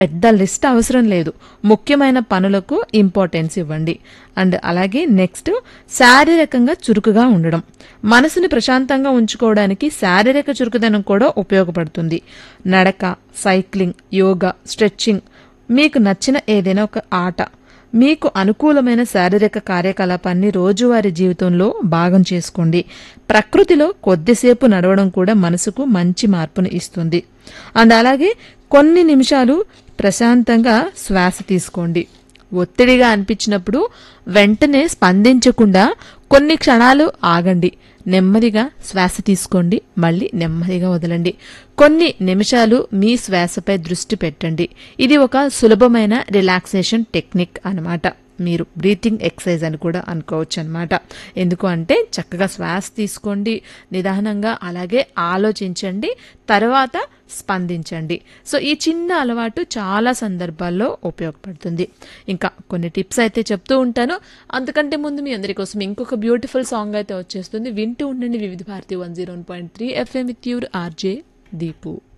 పెద్ద లిస్ట్ అవసరం లేదు ముఖ్యమైన పనులకు ఇంపార్టెన్స్ ఇవ్వండి అండ్ అలాగే నెక్స్ట్ శారీరకంగా చురుకుగా ఉండడం మనసుని ప్రశాంతంగా ఉంచుకోవడానికి శారీరక చురుకుదనం కూడా ఉపయోగపడుతుంది నడక సైక్లింగ్ యోగా స్ట్రెచ్చింగ్ మీకు నచ్చిన ఏదైనా ఒక ఆట మీకు అనుకూలమైన శారీరక కార్యకలాపాన్ని రోజువారీ జీవితంలో భాగం చేసుకోండి ప్రకృతిలో కొద్దిసేపు నడవడం కూడా మనసుకు మంచి మార్పును ఇస్తుంది అండ్ అలాగే కొన్ని నిమిషాలు ప్రశాంతంగా శ్వాస తీసుకోండి ఒత్తిడిగా అనిపించినప్పుడు వెంటనే స్పందించకుండా కొన్ని క్షణాలు ఆగండి నెమ్మదిగా శ్వాస తీసుకోండి మళ్ళీ నెమ్మదిగా వదలండి కొన్ని నిమిషాలు మీ శ్వాసపై దృష్టి పెట్టండి ఇది ఒక సులభమైన రిలాక్సేషన్ టెక్నిక్ అన్నమాట మీరు బ్రీతింగ్ ఎక్సర్సైజ్ అని కూడా అనుకోవచ్చు అనమాట ఎందుకు అంటే చక్కగా శ్వాస తీసుకోండి నిదానంగా అలాగే ఆలోచించండి తర్వాత స్పందించండి సో ఈ చిన్న అలవాటు చాలా సందర్భాల్లో ఉపయోగపడుతుంది ఇంకా కొన్ని టిప్స్ అయితే చెప్తూ ఉంటాను అంతకంటే ముందు మీ అందరి కోసం ఇంకొక బ్యూటిఫుల్ సాంగ్ అయితే వచ్చేస్తుంది వింటూ ఉండండి Vividh Bharati one zero point three FM with your RJ Deepu